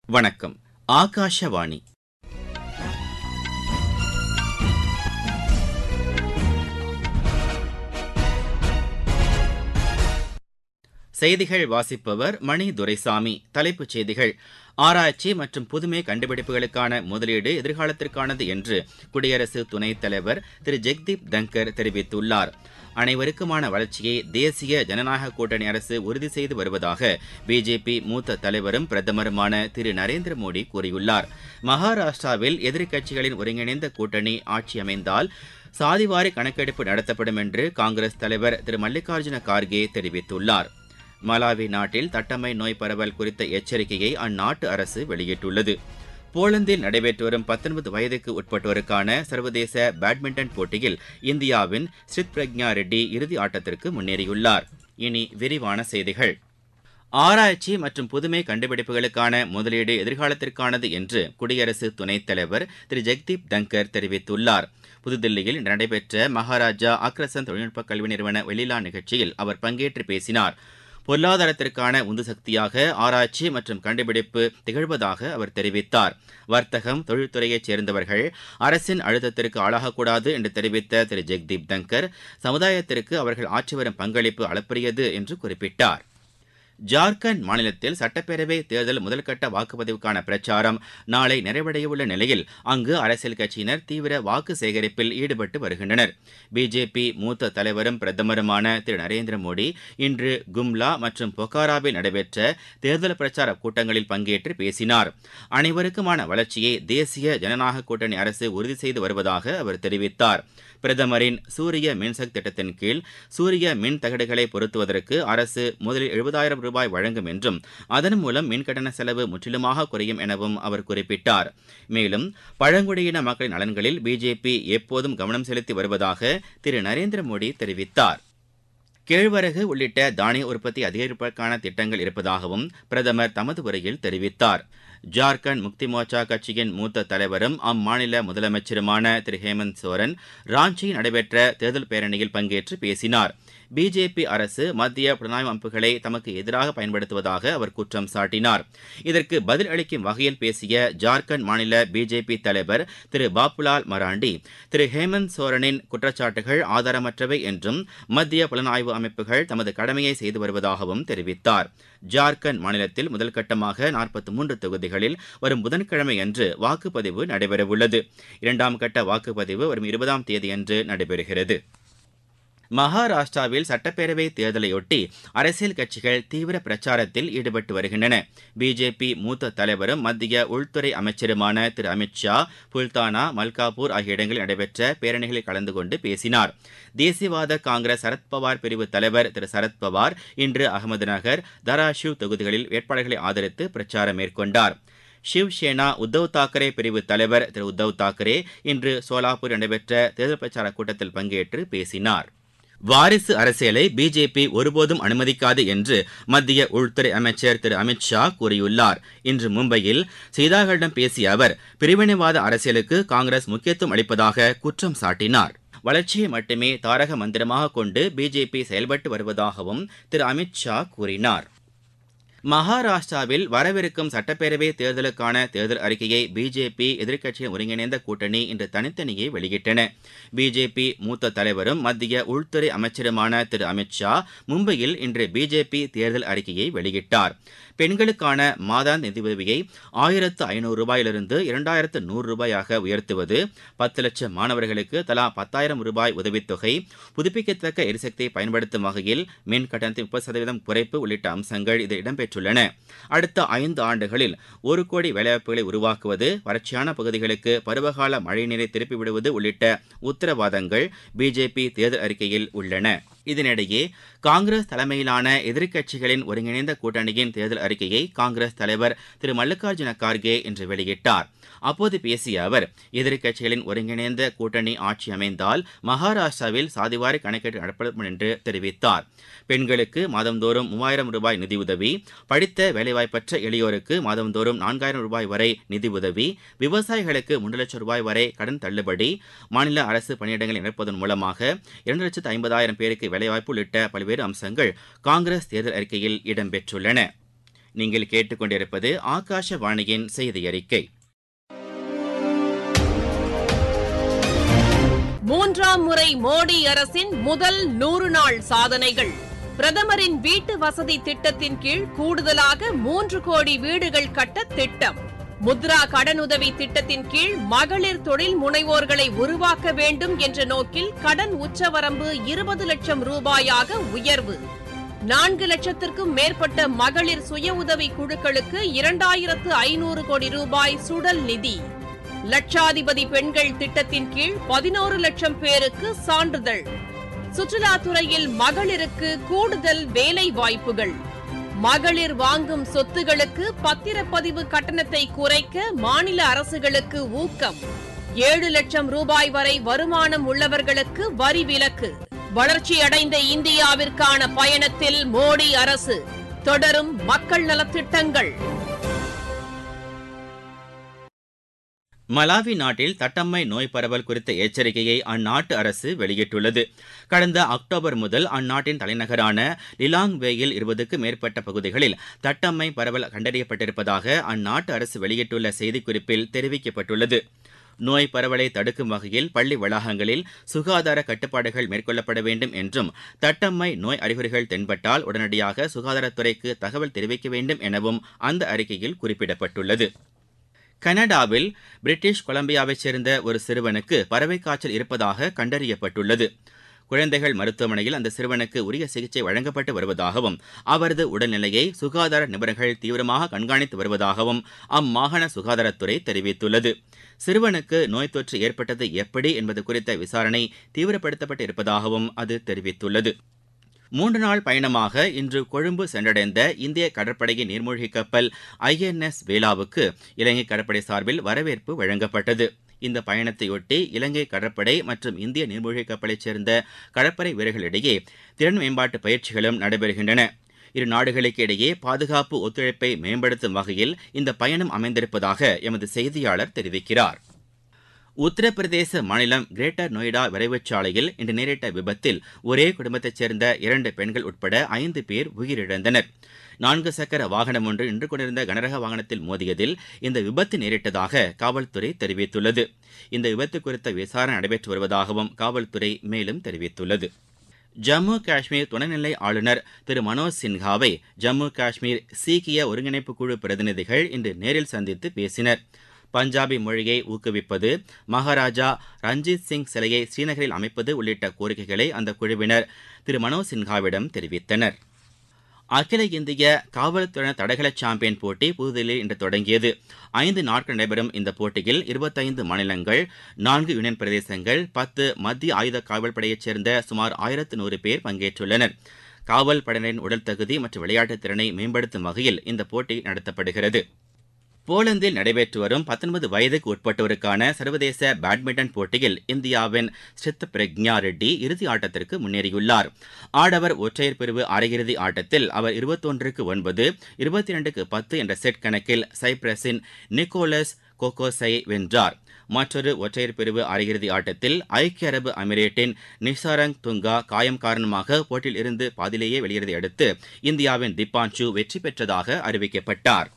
வணக்கம் ஆகாஷவாணி செய்திகள் வாசிப்பவர் மணி துரைசாமி தலைப்புச் செய்திகள் ஆராய்ச்சி மற்றும் புதுமை கண்டுபிடிப்புகளுக்கான முதலீடு எதிர்காலத்திற்கானது என்று குடியரசு துணைத் தலைவர் திரு ஜெக்தீப் தங்கர் தெரிவித்துள்ளார் அனைவருக்குமான வளர்ச்சியை தேசிய ஜனநாயக கூட்டணி அரசு உறுதி செய்து வருவதாக பிஜேபி மூத்த தலைவரும் பிரதமருமான திரு நரேந்திர மோடி கூறியுள்ளார் மகாராஷ்டிராவில் எதிர்க்கட்சிகளின் ஒருங்கிணைந்த கூட்டணி ஆட்சி அமைந்தால் சாதிவாரி கணக்கெடுப்பு நடத்தப்படும் என்று காங்கிரஸ் தலைவர் திரு மல்லிகார்ஜுன கார்கே தெரிவித்துள்ளார் மலாவி நாட்டில் தட்டம்மை நோய் பரவல் குறித்த எச்சரிக்கையை அந்நாட்டு அரசு வெளியிட்டுள்ளது போலந்தில் நடைபெற்று வரும் பத்தொன்பது வயதுக்கு உட்பட்டோருக்கான சர்வதேச பேட்மிண்டன் போட்டியில் இந்தியாவின் ஸ்ரித் பிரக்ஞா ரெட்டி இறுதி ஆட்டத்திற்கு முன்னேறியுள்ளார் இனி விரிவான செய்திகள் ஆராய்ச்சி மற்றும் புதுமை கண்டுபிடிப்புகளுக்கான முதலீடு எதிர்காலத்திற்கானது என்று குடியரசு துணைத் தலைவர் திரு ஜெக்தீப் தங்கர் தெரிவித்துள்ளார் புதுதில்லியில் நடைபெற்ற மகாராஜா அக்ரசன் தொழில்நுட்ப கல்வி நிறுவன வெளியிலா நிகழ்ச்சியில் அவர் பங்கேற்று பேசினார் பொருளாதாரத்திற்கான உந்து சக்தியாக ஆராய்ச்சி மற்றும் கண்டுபிடிப்பு திகழ்வதாக அவர் தெரிவித்தார் வர்த்தகம் தொழில்துறையைச் சேர்ந்தவர்கள் அரசின் அழுத்தத்திற்கு ஆளாகக்கூடாது என்று தெரிவித்த திரு ஜெக்தீப் தங்கர் சமுதாயத்திற்கு அவர்கள் ஆற்றி வரும் பங்களிப்பு அளப்பரியது என்று குறிப்பிட்டார் ஜார்க்கண்ட் மாநிலத்தில் சட்டப்பேரவை தேர்தல் முதல்கட்ட வாக்குப்பதிவுக்கான பிரச்சாரம் நாளை நிறைவடையவுள்ள நிலையில் அங்கு அரசியல் கட்சியினர் தீவிர வாக்கு சேகரிப்பில் ஈடுபட்டு வருகின்றனர் பிஜேபி மூத்த தலைவரும் பிரதமருமான திரு நரேந்திர மோடி இன்று கும்லா மற்றும் பொக்காராவில் நடைபெற்ற தேர்தல் பிரச்சார கூட்டங்களில் பங்கேற்று பேசினார் அனைவருக்குமான வளர்ச்சியை தேசிய ஜனநாயக கூட்டணி அரசு உறுதி செய்து வருவதாக அவர் தெரிவித்தார் பிரதமரின் சூரிய மின்சக்தி திட்டத்தின் கீழ் சூரிய மின் தகடுகளை பொருத்துவதற்கு அரசு முதலில் எழுபதாயிரம் ரூபாய் வழங்கும் என்றும் அதன் மூலம் மின் கட்டண செலவு முற்றிலுமாக குறையும் எனவும் அவர் குறிப்பிட்டார் மேலும் பழங்குடியின மக்களின் நலன்களில் பிஜேபி எப்போதும் கவனம் செலுத்தி வருவதாக திரு நரேந்திர மோடி தெரிவித்தார் கேழ்வரகு உள்ளிட்ட தானிய உற்பத்தி அதிகரிப்பதற்கான திட்டங்கள் இருப்பதாகவும் பிரதமர் தமது உரையில் தெரிவித்தார் ஜார்க்கண்ட் முக்தி மோர்ச்சா கட்சியின் மூத்த தலைவரும் அம்மாநில முதலமைச்சருமான திரு ஹேமந்த் சோரன் ராஞ்சியில் நடைபெற்ற தேர்தல் பேரணியில் பங்கேற்று பேசினார் பிஜேபி அரசு மத்திய புலனாய்வு அமைப்புகளை தமக்கு எதிராக பயன்படுத்துவதாக அவர் குற்றம் சாட்டினார் இதற்கு பதில் அளிக்கும் வகையில் பேசிய ஜார்க்கண்ட் மாநில பிஜேபி தலைவர் திரு பாப்புலால் மராண்டி திரு ஹேமந்த் சோரனின் குற்றச்சாட்டுகள் ஆதாரமற்றவை என்றும் மத்திய புலனாய்வு அமைப்புகள் தமது கடமையை செய்து வருவதாகவும் தெரிவித்தார் ஜார்க்கண்ட் மாநிலத்தில் முதல் கட்டமாக நாற்பத்தி மூன்று தொகுதிகளில் வரும் புதன்கிழமை அன்று வாக்குப்பதிவு நடைபெறவுள்ளது இரண்டாம் கட்ட வாக்குப்பதிவு வரும் இருபதாம் தேதியன்று நடைபெறுகிறது மகாராஷ்டிராவில் சட்டப்பேரவை தேர்தலையொட்டி அரசியல் கட்சிகள் தீவிர பிரச்சாரத்தில் ஈடுபட்டு வருகின்றன பிஜேபி மூத்த தலைவரும் மத்திய உள்துறை அமைச்சருமான திரு அமித்ஷா புல்தானா மல்காபூர் ஆகிய இடங்களில் நடைபெற்ற பேரணிகளில் கலந்து கொண்டு பேசினார் தேசியவாத காங்கிரஸ் சரத்பவார் பிரிவு தலைவர் திரு சரத்பவார் இன்று அகமது நகர் தராஷிவ் தொகுதிகளில் வேட்பாளர்களை ஆதரித்து பிரச்சாரம் மேற்கொண்டார் சிவ்சேனா உத்தவ் தாக்கரே பிரிவு தலைவர் திரு உத்தவ் தாக்கரே இன்று சோலாப்பூர் நடைபெற்ற தேர்தல் பிரச்சார கூட்டத்தில் பங்கேற்று பேசினார் வாரிசு அரசியலை பிஜேபி ஒருபோதும் அனுமதிக்காது என்று மத்திய உள்துறை அமைச்சர் திரு அமித்ஷா கூறியுள்ளார் இன்று மும்பையில் செய்தியாளர்களிடம் பேசிய அவர் பிரிவினைவாத அரசியலுக்கு காங்கிரஸ் முக்கியத்துவம் அளிப்பதாக குற்றம் சாட்டினார் வளர்ச்சியை மட்டுமே தாரக மந்திரமாக கொண்டு பிஜேபி செயல்பட்டு வருவதாகவும் திரு அமித்ஷா கூறினார் மகாராஷ்டிராவில் வரவிருக்கும் சட்டப்பேரவை தேர்தலுக்கான தேர்தல் அறிக்கையை பிஜேபி எதிர்க்கட்சியின் ஒருங்கிணைந்த கூட்டணி இன்று தனித்தனியே வெளியிட்டன பிஜேபி மூத்த தலைவரும் மத்திய உள்துறை அமைச்சருமான திரு அமித்ஷா மும்பையில் இன்று பிஜேபி தேர்தல் அறிக்கையை வெளியிட்டார் பெண்களுக்கான மாதாந்த நிதியுதவியை ஆயிரத்து ஐநூறு ரூபாயிலிருந்து இரண்டாயிரத்து நூறு ரூபாயாக உயர்த்துவது பத்து லட்சம் மாணவர்களுக்கு தலா பத்தாயிரம் ரூபாய் உதவித்தொகை புதுப்பிக்கத்தக்க எரிசக்தியை பயன்படுத்தும் வகையில் மின் கட்டணத்தில் முப்பது சதவீதம் குறைப்பு உள்ளிட்ட அம்சங்கள் இதில் இடம்பெற்றுள்ளன அடுத்த ஐந்து ஆண்டுகளில் ஒரு கோடி வேலைவாய்ப்புகளை உருவாக்குவது வறட்சியான பகுதிகளுக்கு பருவகால மழைநீரை திருப்பி விடுவது உள்ளிட்ட உத்தரவாதங்கள் பிஜேபி தேர்தல் அறிக்கையில் உள்ளன இதனிடையே காங்கிரஸ் தலைமையிலான எதிர்க்கட்சிகளின் ஒருங்கிணைந்த கூட்டணியின் தேர்தல் அறிக்கையை காங்கிரஸ் தலைவர் திரு மல்லிகார்ஜுன கார்கே இன்று வெளியிட்டார் அப்போது பேசிய அவர் எதிர்க்கட்சிகளின் ஒருங்கிணைந்த கூட்டணி ஆட்சி அமைந்தால் மகாராஷ்டிராவில் சாதிவாரி கணக்கெடு நடத்தப்படும் என்று தெரிவித்தார் பெண்களுக்கு மாதந்தோறும் மூவாயிரம் ரூபாய் நிதியுதவி படித்த வேலைவாய்ப்பற்ற எளியோருக்கு மாதந்தோறும் நான்காயிரம் ரூபாய் வரை நிதியுதவி விவசாயிகளுக்கு மூன்று லட்சம் ரூபாய் வரை கடன் தள்ளுபடி மாநில அரசு பணியிடங்களை நிரப்புவதன் மூலமாக இரண்டு லட்சத்து ஐம்பதாயிரம் பேருக்கு வேலைவாய்ப்பு உள்ளிட்ட பல்வேறு அம்சங்கள் காங்கிரஸ் தேர்தல் அறிக்கையில் இடம்பெற்றுள்ளன நீங்கள் கேட்டுக்கொண்டிருப்பது ஆகாஷவாணியின் செய்தி அறிக்கை மூன்றாம் முறை மோடி அரசின் முதல் நூறு நாள் சாதனைகள் பிரதமரின் வீட்டு வசதி திட்டத்தின் கீழ் கூடுதலாக மூன்று கோடி வீடுகள் கட்ட திட்டம் முத்ரா கடனுதவி திட்டத்தின் கீழ் மகளிர் தொழில் முனைவோர்களை உருவாக்க வேண்டும் என்ற நோக்கில் கடன் உச்சவரம்பு இருபது லட்சம் ரூபாயாக உயர்வு நான்கு லட்சத்திற்கும் மேற்பட்ட மகளிர் சுய உதவி குழுக்களுக்கு இரண்டாயிரத்து ஐநூறு கோடி ரூபாய் சுடல் நிதி லட்சாதிபதி பெண்கள் திட்டத்தின் கீழ் பதினோரு லட்சம் பேருக்கு சான்றிதழ் சுற்றுலாத்துறையில் மகளிருக்கு கூடுதல் வேலை வாய்ப்புகள் மகளிர் வாங்கும் சொத்துகளுக்கு பத்திரப்பதிவு கட்டணத்தை குறைக்க மாநில அரசுகளுக்கு ஊக்கம் ஏழு லட்சம் ரூபாய் வரை வருமானம் உள்ளவர்களுக்கு வரி விலக்கு வளர்ச்சியடைந்த இந்தியாவிற்கான பயணத்தில் மோடி அரசு தொடரும் மக்கள் நலத்திட்டங்கள் மலாவி நாட்டில் தட்டம்மை நோய் பரவல் குறித்த எச்சரிக்கையை அந்நாட்டு அரசு வெளியிட்டுள்ளது கடந்த அக்டோபர் முதல் அந்நாட்டின் தலைநகரான லிலாங்வேயில் இருபதுக்கும் மேற்பட்ட பகுதிகளில் தட்டம்மை பரவல் கண்டறியப்பட்டிருப்பதாக அந்நாட்டு அரசு வெளியிட்டுள்ள செய்திக்குறிப்பில் தெரிவிக்கப்பட்டுள்ளது நோய் பரவலை தடுக்கும் வகையில் பள்ளி வளாகங்களில் சுகாதார கட்டுப்பாடுகள் மேற்கொள்ளப்பட வேண்டும் என்றும் தட்டம்மை நோய் அறிகுறிகள் தென்பட்டால் உடனடியாக சுகாதாரத்துறைக்கு தகவல் தெரிவிக்க வேண்டும் எனவும் அந்த அறிக்கையில் குறிப்பிடப்பட்டுள்ளது கனடாவில் பிரிட்டிஷ் கொலம்பியாவைச் சேர்ந்த ஒரு சிறுவனுக்கு பறவை காய்ச்சல் இருப்பதாக கண்டறியப்பட்டுள்ளது குழந்தைகள் மருத்துவமனையில் அந்த சிறுவனுக்கு உரிய சிகிச்சை வழங்கப்பட்டு வருவதாகவும் அவரது உடல்நிலையை சுகாதார நிபுணர்கள் தீவிரமாக கண்காணித்து வருவதாகவும் அம்மாகாண சுகாதாரத்துறை தெரிவித்துள்ளது சிறுவனுக்கு நோய் தொற்று ஏற்பட்டது எப்படி என்பது குறித்த விசாரணை தீவிரப்படுத்தப்பட்டு இருப்பதாகவும் அது தெரிவித்துள்ளது மூன்று நாள் பயணமாக இன்று கொழும்பு சென்றடைந்த இந்திய கடற்படையின் நீர்மூழ்கி கப்பல் ஐஎன்எஸ் வேலாவுக்கு இலங்கை கடற்படை சார்பில் வரவேற்பு வழங்கப்பட்டது இந்த பயணத்தையொட்டி இலங்கை கடற்படை மற்றும் இந்திய நீர்மூழ்கி கப்பலைச் சேர்ந்த கடற்படை வீரர்களிடையே திறன் மேம்பாட்டு பயிற்சிகளும் நடைபெறுகின்றன இரு நாடுகளுக்கு இடையே பாதுகாப்பு ஒத்துழைப்பை மேம்படுத்தும் வகையில் இந்த பயணம் அமைந்திருப்பதாக எமது செய்தியாளர் தெரிவிக்கிறார் உத்தரப்பிரதேச மாநிலம் கிரேட்டர் நொய்டா விரைவுச் சாலையில் இன்று நேரிட்ட விபத்தில் ஒரே குடும்பத்தைச் சேர்ந்த இரண்டு பெண்கள் உட்பட ஐந்து பேர் உயிரிழந்தனர் நான்கு சக்கர வாகனம் ஒன்று நின்று கொண்டிருந்த கனரக வாகனத்தில் மோதியதில் இந்த விபத்து நேரிட்டதாக காவல்துறை தெரிவித்துள்ளது இந்த விபத்து குறித்த விசாரணை நடைபெற்று வருவதாகவும் காவல்துறை மேலும் தெரிவித்துள்ளது ஜம்மு காஷ்மீர் துணைநிலை ஆளுநர் திரு மனோஜ் சின்ஹாவை ஜம்மு காஷ்மீர் சீக்கிய ஒருங்கிணைப்பு குழு பிரதிநிதிகள் இன்று நேரில் சந்தித்து பேசினர் பஞ்சாபி மொழியை ஊக்குவிப்பது மகாராஜா ரஞ்சித் சிங் சிலையை ஸ்ரீநகரில் அமைப்பது உள்ளிட்ட கோரிக்கைகளை அந்த குழுவினர் திரு மனோஜ் சின்ஹாவிடம் தெரிவித்தனர் அகில இந்திய காவல்துறையினர் தடகள சாம்பியன் போட்டி புதுதில்லியில் இன்று தொடங்கியது ஐந்து நாட்கள் நடைபெறும் இந்த போட்டியில் இருபத்தைந்து மாநிலங்கள் நான்கு யூனியன் பிரதேசங்கள் பத்து மத்திய ஆயுத காவல் படையைச் சேர்ந்த சுமார் ஆயிரத்து நூறு பேர் பங்கேற்றுள்ளனர் காவல் படையினரின் உடல் தகுதி மற்றும் விளையாட்டுத் திறனை மேம்படுத்தும் வகையில் இந்த போட்டி நடத்தப்படுகிறது போலந்தில் நடைபெற்று வரும் பத்தொன்பது வயதுக்கு உட்பட்டோருக்கான சர்வதேச பேட்மிண்டன் போட்டியில் இந்தியாவின் ஸ்ரித் பிரக்ஞா ரெட்டி இறுதி ஆட்டத்திற்கு முன்னேறியுள்ளார் ஆடவர் ஒற்றையர் பிரிவு அரையிறுதி ஆட்டத்தில் அவர் இருபத்தொன்றுக்கு ஒன்பது இருபத்தி இரண்டுக்கு பத்து என்ற செட் கணக்கில் சைப்ரஸின் நிக்கோலஸ் கோகோஸை வென்றார் மற்றொரு ஒற்றையர் பிரிவு அரையிறுதி ஆட்டத்தில் ஐக்கிய அரபு அமீரேட்டின் நிசாரங் துங்கா காயம் காரணமாக போட்டியில் இருந்து பாதிலேயே வெளியேறதை அடுத்து இந்தியாவின் திப்பான்சு வெற்றி பெற்றதாக அறிவிக்கப்பட்டார்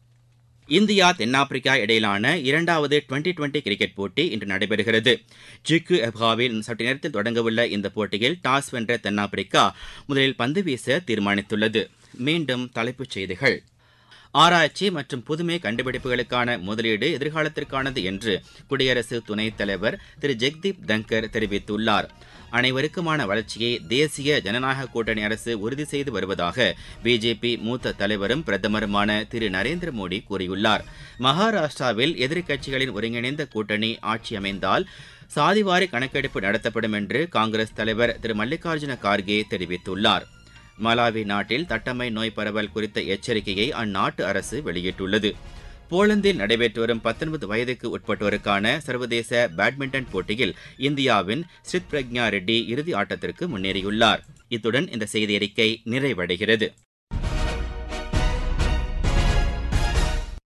இந்தியா தென்னாப்பிரிக்கா இடையிலான இரண்டாவது டுவெண்டி டுவெண்டி கிரிக்கெட் போட்டி இன்று நடைபெறுகிறது ஜிக்கு எப்காவில் சற்று நேரத்தில் தொடங்கவுள்ள இந்த போட்டியில் டாஸ் வென்ற தென்னாப்பிரிக்கா முதலில் பந்து வீச தீர்மானித்துள்ளது மீண்டும் தலைப்புச் செய்திகள் ஆராய்ச்சி மற்றும் புதுமை கண்டுபிடிப்புகளுக்கான முதலீடு எதிர்காலத்திற்கானது என்று குடியரசு துணைத் தலைவர் திரு ஜெக்தீப் தங்கர் தெரிவித்துள்ளார் அனைவருக்குமான வளர்ச்சியை தேசிய ஜனநாயக கூட்டணி அரசு உறுதி செய்து வருவதாக பிஜேபி மூத்த தலைவரும் பிரதமருமான திரு நரேந்திர மோடி கூறியுள்ளார் மகாராஷ்டிராவில் எதிர்க்கட்சிகளின் ஒருங்கிணைந்த கூட்டணி ஆட்சி அமைந்தால் சாதிவாரி கணக்கெடுப்பு நடத்தப்படும் என்று காங்கிரஸ் தலைவர் திரு மல்லிகார்ஜுன கார்கே தெரிவித்துள்ளார் மலாவி நாட்டில் தட்டம்மை நோய் பரவல் குறித்த எச்சரிக்கையை அந்நாட்டு அரசு வெளியிட்டுள்ளது போலந்தில் நடைபெற்று வரும் பத்தொன்பது வயதுக்கு உட்பட்டோருக்கான சர்வதேச பேட்மிண்டன் போட்டியில் இந்தியாவின் ஸ்ரித் பிரக்ஞா ரெட்டி இறுதி ஆட்டத்திற்கு முன்னேறியுள்ளார் இத்துடன் இந்த செய்தி அறிக்கை நிறைவடைகிறது